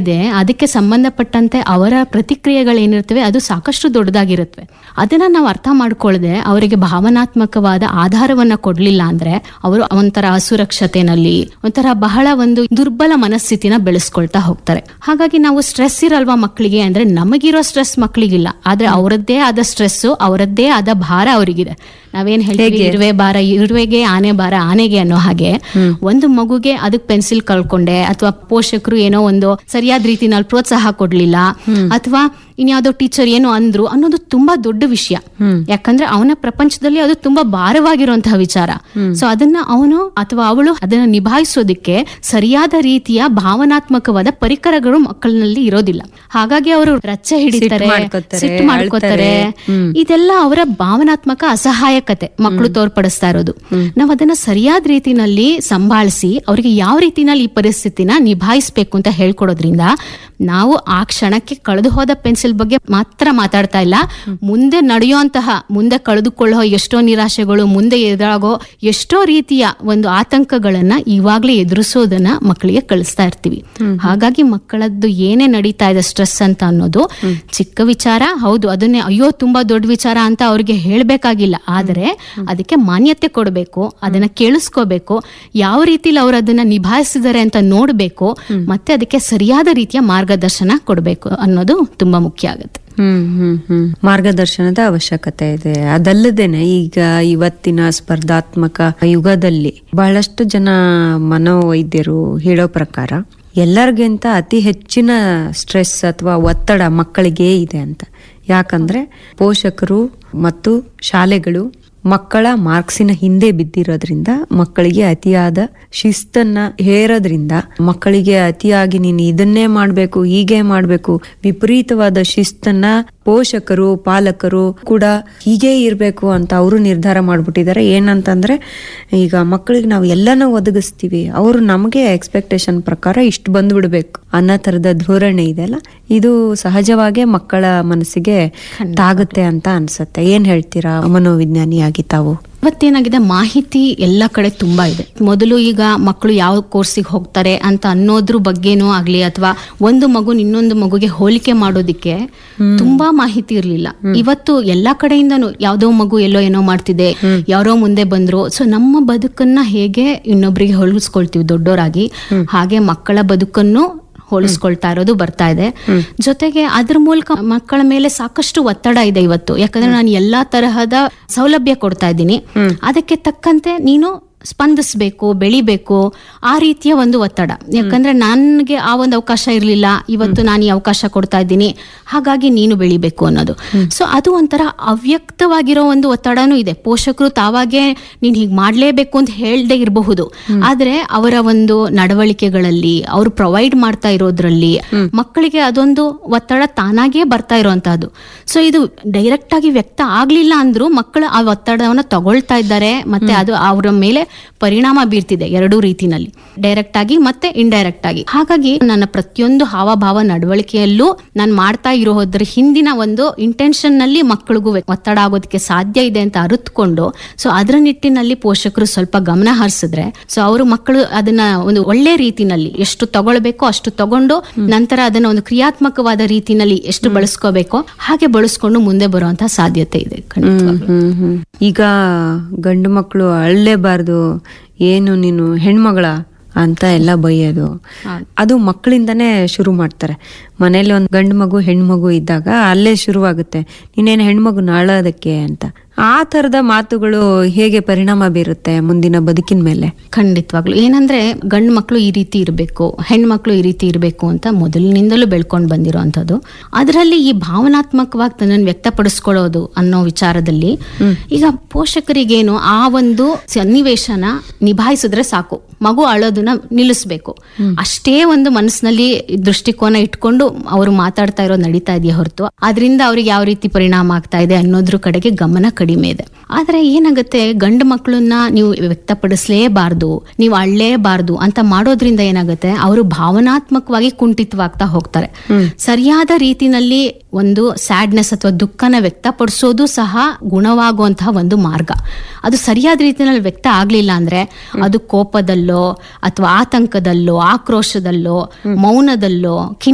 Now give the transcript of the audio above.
ಏನಿದೆ ಅದಕ್ಕೆ ಸಂಬಂಧಪಟ್ಟಂತೆ ಅವರ ಪ್ರತಿಕ್ರಿಯೆಗಳೇನಿರ್ತವೆ ಅದು ಸಾಕಷ್ಟು ದೊಡ್ಡದಾಗಿರುತ್ತವೆ ಅದನ್ನ ನಾವು ಅರ್ಥ ಮಾಡ್ಕೊಳ್ಳದೆ ಅವರಿಗೆ ಭಾವನಾತ್ಮಕವಾದ ಆಧಾರವನ್ನ ಕೊಡ್ಲಿಲ್ಲ ಅಂದ್ರೆ ಅವರು ಒಂಥರ ಅಸುರಕ್ಷತೆನಲ್ಲಿ ಒಂಥರ ಬಹಳ ಒಂದು ದುರ್ಬಲ ಮನಸ್ಥಿತಿನ ಬೆಳೆಸ್ಕೊಳ್ತಾ ಹೋಗ್ತಾರೆ ಹಾಗಾಗಿ ನಾವು ಸ್ಟ್ರೆಸ್ ಇರಲ್ವಾ ಮಕ್ಕಳಿಗೆ ಅಂದ್ರೆ ನಮಗಿರೋ ಸ್ಟ್ರೆಸ್ ಮಕ್ಕಳಿಗಿಲ್ಲ ಆದ್ರೆ ಅವರದ್ದೇ ಆದ ಸ್ಟ್ರೆಸ್ ಅವರದ್ದೇ ಆದ ಭಾರ ಅವರಿಗಿದೆ ನಾವೇನ್ ಹೇಳ್ತೀವಿ ಇರುವೆ ಭಾರ ಇರುವೆಗೆ ಆನೆ ಭಾರ ಆನೆಗೆ ಅನ್ನೋ ಹಾಗೆ ಒಂದು ಮಗುಗೆ ಅದಕ್ಕೆ ಪೆನ್ಸಿಲ್ ಕಳ್ಕೊಂಡೆ ಅಥವಾ ಪೋಷಕರು ಏನೋ ಒಂದು ಸರಿಯಾದ ರೀತಿನಲ್ಲಿ ಪ್ರೋತ್ಸಾಹ ಕೊಡ್ಲಿಲ್ಲ ಅಥವಾ ಇನ್ಯಾವುದೋ ಟೀಚರ್ ಏನೋ ಅಂದ್ರು ಅನ್ನೋದು ತುಂಬಾ ದೊಡ್ಡ ವಿಷಯ ಯಾಕಂದ್ರೆ ಅವನ ಪ್ರಪಂಚದಲ್ಲಿ ಅದು ತುಂಬಾ ಭಾರವಾಗಿರುವಂತಹ ವಿಚಾರ ಸೊ ಅದನ್ನ ಅವನು ಅಥವಾ ಅವಳು ಅದನ್ನ ನಿಭಾಯಿಸೋದಕ್ಕೆ ಸರಿಯಾದ ರೀತಿಯ ಭಾವನಾತ್ಮಕವಾದ ಪರಿಕರಗಳು ಮಕ್ಕಳಿನಲ್ಲಿ ಇರೋದಿಲ್ಲ ಹಾಗಾಗಿ ಅವರು ರಚ್ಚೆ ಹಿಡಿತಾರೆ ಮಾಡ್ಕೊತಾರೆ, ಸಿಟ್ಟು ಮಾಡ್ಕೋತಾರೆ ಇದೆಲ್ಲ ಅವರ ಭಾವನಾತ್ಮಕ ಅಸಹಾಯಕತೆ ಮಕ್ಕಳು ತೋರ್ಪಡಿಸ್ತಾ ಇರೋದು ನಾವು ಅದನ್ನ ಸರಿಯಾದ ರೀತಿನಲ್ಲಿ ಸಂಭಾಳಿಸಿ ಅವರಿಗೆ ಯಾವ ರೀತಿನಲ್ಲಿ ಈ ಪರಿಸ್ಥಿತಿನ ನಿಭಾಯಿಸ್ಬೇಕು ಅಂತ ಹೇಳ್ಕೊಡೋದ್ರಿಂದ ನಾವು ಆ ಕ್ಷಣಕ್ಕೆ ಕಳೆದು ಹೋದ ಪೆನ್ಸಿಲ್ ಬಗ್ಗೆ ಮಾತ್ರ ಮಾತಾಡ್ತಾ ಇಲ್ಲ ಮುಂದೆ ನಡೆಯುವಂತಹ ಮುಂದೆ ಕಳೆದುಕೊಳ್ಳೋ ಎಷ್ಟೋ ನಿರಾಶೆಗಳು ಮುಂದೆ ಎದುರಾಗೋ ಎಷ್ಟೋ ರೀತಿಯ ಒಂದು ಆತಂಕಗಳನ್ನ ಇವಾಗ್ಲೇ ಎದುರಿಸೋದನ್ನ ಮಕ್ಕಳಿಗೆ ಕಳಿಸ್ತಾ ಇರ್ತೀವಿ ಹಾಗಾಗಿ ಮಕ್ಕಳದ್ದು ಏನೇ ನಡೀತಾ ಇದೆ ಸ್ಟ್ರೆಸ್ ಅಂತ ಅನ್ನೋದು ಚಿಕ್ಕ ವಿಚಾರ ಹೌದು ಅದನ್ನೇ ಅಯ್ಯೋ ತುಂಬಾ ದೊಡ್ಡ ವಿಚಾರ ಅಂತ ಅವ್ರಿಗೆ ಹೇಳ್ಬೇಕಾಗಿಲ್ಲ ಆದರೆ ಅದಕ್ಕೆ ಮಾನ್ಯತೆ ಕೊಡಬೇಕು ಅದನ್ನ ಕೇಳಿಸ್ಕೋಬೇಕು ಯಾವ ರೀತಿಲಿ ಅವ್ರು ಅದನ್ನ ನಿಭಾಯಿಸಿದ್ದಾರೆ ಅಂತ ನೋಡ್ಬೇಕು ಮತ್ತೆ ಅದಕ್ಕೆ ಸರಿಯಾದ ರೀತಿಯ ಮಾರ್ಗದರ್ಶನ ಕೊಡಬೇಕು ಅನ್ನೋದು ತುಂಬಾ ಮುಖ್ಯ ಆಗುತ್ತೆ ಹ್ಮ್ ಹ್ಮ್ ಹ್ಮ್ ಮಾರ್ಗದರ್ಶನದ ಅವಶ್ಯಕತೆ ಇದೆ ಅದಲ್ಲದೇನೆ ಈಗ ಇವತ್ತಿನ ಸ್ಪರ್ಧಾತ್ಮಕ ಯುಗದಲ್ಲಿ ಬಹಳಷ್ಟು ಜನ ಮನೋವೈದ್ಯರು ಹೇಳೋ ಪ್ರಕಾರ ಎಲ್ಲರಿಗಿಂತ ಅತಿ ಹೆಚ್ಚಿನ ಸ್ಟ್ರೆಸ್ ಅಥವಾ ಒತ್ತಡ ಮಕ್ಕಳಿಗೆ ಇದೆ ಅಂತ ಯಾಕಂದ್ರೆ ಪೋಷಕರು ಮತ್ತು ಶಾಲೆಗಳು ಮಕ್ಕಳ ಮಾರ್ಕ್ಸಿನ ಹಿಂದೆ ಬಿದ್ದಿರೋದ್ರಿಂದ ಮಕ್ಕಳಿಗೆ ಅತಿಯಾದ ಶಿಸ್ತನ್ನ ಹೇರೋದ್ರಿಂದ ಮಕ್ಕಳಿಗೆ ಅತಿಯಾಗಿ ನೀನು ಇದನ್ನೇ ಮಾಡ್ಬೇಕು ಹೀಗೆ ಮಾಡ್ಬೇಕು ವಿಪರೀತವಾದ ಶಿಸ್ತನ್ನ ಪೋಷಕರು ಪಾಲಕರು ಕೂಡ ಹೀಗೆ ಇರ್ಬೇಕು ಅಂತ ಅವರು ನಿರ್ಧಾರ ಮಾಡ್ಬಿಟ್ಟಿದ್ದಾರೆ ಏನಂತಂದ್ರೆ ಈಗ ಮಕ್ಕಳಿಗೆ ನಾವು ಎಲ್ಲನೂ ಒದಗಿಸ್ತೀವಿ ಅವರು ನಮಗೆ ಎಕ್ಸ್ಪೆಕ್ಟೇಷನ್ ಪ್ರಕಾರ ಇಷ್ಟು ಬಂದ್ಬಿಡ್ಬೇಕು ಅನ್ನೋ ತರದ ಧೋರಣೆ ಇದೆಯಲ್ಲ ಇದು ಸಹಜವಾಗೇ ಮಕ್ಕಳ ಮನಸ್ಸಿಗೆ ತಾಗುತ್ತೆ ಅಂತ ಅನ್ಸುತ್ತೆ ಏನ್ ಹೇಳ್ತೀರಾ ಮನೋವಿಜ್ಞಾನಿಯಾಗಿ ತಾವು ಇವತ್ತೇನಾಗಿದೆ ಮಾಹಿತಿ ಎಲ್ಲ ಕಡೆ ತುಂಬಾ ಇದೆ ಮೊದಲು ಈಗ ಮಕ್ಕಳು ಯಾವ ಕೋರ್ಸಿಗೆ ಹೋಗ್ತಾರೆ ಅಂತ ಅನ್ನೋದ್ರ ಬಗ್ಗೆನೂ ಆಗ್ಲಿ ಅಥವಾ ಒಂದು ಮಗು ಇನ್ನೊಂದು ಮಗುಗೆ ಹೋಲಿಕೆ ಮಾಡೋದಿಕ್ಕೆ ತುಂಬಾ ಮಾಹಿತಿ ಇರ್ಲಿಲ್ಲ ಇವತ್ತು ಎಲ್ಲಾ ಕಡೆಯಿಂದನೂ ಯಾವ್ದೋ ಮಗು ಎಲ್ಲೋ ಏನೋ ಮಾಡ್ತಿದೆ ಯಾರೋ ಮುಂದೆ ಬಂದ್ರು ಸೊ ನಮ್ಮ ಬದುಕನ್ನ ಹೇಗೆ ಇನ್ನೊಬ್ರಿಗೆ ಹೋಲಿಸ್ಕೊಳ್ತೀವಿ ದೊಡ್ಡೋರಾಗಿ ಹಾಗೆ ಮಕ್ಕಳ ಬದುಕನ್ನು ಹೋಲಿಸ್ಕೊಳ್ತಾ ಇರೋದು ಬರ್ತಾ ಇದೆ ಜೊತೆಗೆ ಅದ್ರ ಮೂಲಕ ಮಕ್ಕಳ ಮೇಲೆ ಸಾಕಷ್ಟು ಒತ್ತಡ ಇದೆ ಇವತ್ತು ಯಾಕಂದ್ರೆ ನಾನು ಎಲ್ಲಾ ತರಹದ ಸೌಲಭ್ಯ ಕೊಡ್ತಾ ಇದ್ದೀನಿ ಅದಕ್ಕೆ ತಕ್ಕಂತೆ ನೀನು ಸ್ಪಂದಿಸ್ಬೇಕು ಬೆಳಿಬೇಕು ಆ ರೀತಿಯ ಒಂದು ಒತ್ತಡ ಯಾಕಂದ್ರೆ ನನಗೆ ಆ ಒಂದು ಅವಕಾಶ ಇರಲಿಲ್ಲ ಇವತ್ತು ನಾನು ಈ ಅವಕಾಶ ಕೊಡ್ತಾ ಇದ್ದೀನಿ ಹಾಗಾಗಿ ನೀನು ಬೆಳಿಬೇಕು ಅನ್ನೋದು ಸೊ ಅದು ಒಂಥರ ಅವ್ಯಕ್ತವಾಗಿರೋ ಒಂದು ಒತ್ತಡನೂ ಇದೆ ಪೋಷಕರು ತಾವಾಗೆ ನೀನ್ ಹೀಗೆ ಮಾಡ್ಲೇಬೇಕು ಅಂತ ಹೇಳ್ದೆ ಇರಬಹುದು ಆದ್ರೆ ಅವರ ಒಂದು ನಡವಳಿಕೆಗಳಲ್ಲಿ ಅವರು ಪ್ರೊವೈಡ್ ಮಾಡ್ತಾ ಇರೋದ್ರಲ್ಲಿ ಮಕ್ಕಳಿಗೆ ಅದೊಂದು ಒತ್ತಡ ತಾನಾಗೇ ಬರ್ತಾ ಇರುವಂತಹದ್ದು ಸೊ ಇದು ಡೈರೆಕ್ಟ್ ಆಗಿ ವ್ಯಕ್ತ ಆಗ್ಲಿಲ್ಲ ಅಂದ್ರೂ ಮಕ್ಕಳು ಆ ಒತ್ತಡವನ್ನ ತಗೊಳ್ತಾ ಇದ್ದಾರೆ ಮತ್ತೆ ಅದು ಅವರ ಮೇಲೆ ಪರಿಣಾಮ ಬೀರ್ತಿದೆ ಎರಡೂ ರೀತಿನಲ್ಲಿ ಡೈರೆಕ್ಟ್ ಆಗಿ ಮತ್ತೆ ಇಂಡೈರೆಕ್ಟ್ ಆಗಿ ಹಾಗಾಗಿ ನನ್ನ ಪ್ರತಿಯೊಂದು ಹಾವಭಾವ ನಡವಳಿಕೆಯಲ್ಲೂ ನಾನು ಮಾಡ್ತಾ ಇರೋದ್ರ ಹಿಂದಿನ ಒಂದು ಇಂಟೆನ್ಷನ್ ನಲ್ಲಿ ಮಕ್ಕಳಿಗೂ ಒತ್ತಡ ಆಗೋದಕ್ಕೆ ಸಾಧ್ಯ ಇದೆ ಅಂತ ಅರಿತುಕೊಂಡು ಸೊ ಅದರ ನಿಟ್ಟಿನಲ್ಲಿ ಪೋಷಕರು ಸ್ವಲ್ಪ ಗಮನ ಹರಿಸಿದ್ರೆ ಸೊ ಅವರು ಮಕ್ಕಳು ಅದನ್ನ ಒಂದು ಒಳ್ಳೆ ರೀತಿನಲ್ಲಿ ಎಷ್ಟು ತಗೊಳ್ಬೇಕೋ ಅಷ್ಟು ತಗೊಂಡು ನಂತರ ಅದನ್ನ ಒಂದು ಕ್ರಿಯಾತ್ಮಕವಾದ ರೀತಿನಲ್ಲಿ ಎಷ್ಟು ಬಳಸ್ಕೋಬೇಕೋ ಹಾಗೆ ಬಳಸ್ಕೊಂಡು ಮುಂದೆ ಬರುವಂತಹ ಸಾಧ್ಯತೆ ಇದೆ ಖಂಡಿತವಾಗ್ಲೂ. ಹ್ಮ್ ಹ್ಮ್ ಈಗ ಗಂಡು ಮಕ್ಕಳು ಅಳ್ಳೇಬಾರ್ದು ಏನು ನೀನು ಹೆಣ್ಮಗಳ ಅಂತ ಎಲ್ಲ ಬೈಯೋದು ಅದು ಮಕ್ಕಳಿಂದನೇ ಶುರು ಮಾಡ್ತಾರೆ ಮನೇಲಿ ಒಂದು ಗಂಡು ಮಗು ಹೆಣ್ಮಗು ಇದ್ದಾಗ ಅಲ್ಲೇ ಶುರುವಾಗುತ್ತೆ ನೀನೇನು ಹೆಣ್ಮಗು ನಾಳೋದಕ್ಕೆ ಅಂತ ಆ ತರದ ಮಾತುಗಳು ಹೇಗೆ ಪರಿಣಾಮ ಬೀರುತ್ತೆ ಮುಂದಿನ ಬದುಕಿನ ಮೇಲೆ ಖಂಡಿತವಾಗ್ಲು ಏನಂದ್ರೆ ಗಂಡು ಮಕ್ಕಳು ಈ ರೀತಿ ಇರಬೇಕು ಹೆಣ್ಮಕ್ಳು ಈ ರೀತಿ ಇರಬೇಕು ಅಂತ ಮೊದಲಿನಿಂದಲೂ ಬೆಳ್ಕೊಂಡು ಬಂದಿರೋವಂಥದ್ದು ಅದರಲ್ಲಿ ಈ ಭಾವನಾತ್ಮಕವಾಗಿ ತನ್ನನ್ನು ವ್ಯಕ್ತಪಡಿಸ್ಕೊಳ್ಳೋದು ಅನ್ನೋ ವಿಚಾರದಲ್ಲಿ ಈಗ ಪೋಷಕರಿಗೇನು ಆ ಒಂದು ಸನ್ನಿವೇಶನ ನಿಭಾಯಿಸಿದ್ರೆ ಸಾಕು ಮಗು ಅಳೋದನ್ನ ನಿಲ್ಲಿಸ್ಬೇಕು ಅಷ್ಟೇ ಒಂದು ಮನಸ್ಸಿನಲ್ಲಿ ದೃಷ್ಟಿಕೋನ ಇಟ್ಕೊಂಡು ಅವರು ಮಾತಾಡ್ತಾ ಇರೋದು ನಡೀತಾ ಇದೆಯಾ ಹೊರತು ಅದರಿಂದ ಅವ್ರಿಗೆ ಯಾವ ರೀತಿ ಪರಿಣಾಮ ಆಗ್ತಾ ಇದೆ ಅನ್ನೋದ್ರ ಕಡೆಗೆ ಗಮನ ಕಡಿಮೆ ಇದೆ ಆದ್ರೆ ಏನಾಗುತ್ತೆ ಗಂಡು ಮಕ್ಕಳನ್ನ ನೀವು ವ್ಯಕ್ತಪಡಿಸಲೇಬಾರ್ದು ನೀವು ಅಳ್ಳೇಬಾರ್ದು ಅಂತ ಮಾಡೋದ್ರಿಂದ ಏನಾಗುತ್ತೆ ಅವರು ಭಾವನಾತ್ಮಕವಾಗಿ ಕುಂಠಿತವಾಗ್ತಾ ಹೋಗ್ತಾರೆ ಸರಿಯಾದ ರೀತಿನಲ್ಲಿ ಒಂದು ಸ್ಯಾಡ್ನೆಸ್ ಅಥವಾ ದುಃಖನ ವ್ಯಕ್ತಪಡಿಸೋದು ಸಹ ಗುಣವಾಗುವಂತಹ ಒಂದು ಮಾರ್ಗ ಅದು ಸರಿಯಾದ ರೀತಿಯಲ್ಲಿ ವ್ಯಕ್ತ ಆಗ್ಲಿಲ್ಲ ಅಂದ್ರೆ ಅದು ಕೋಪದಲ್ಲೋ ಅಥವಾ ಆತಂಕದಲ್ಲೋ ಆಕ್ರೋಶದಲ್ಲೋ ಮೌನದಲ್ಲೋ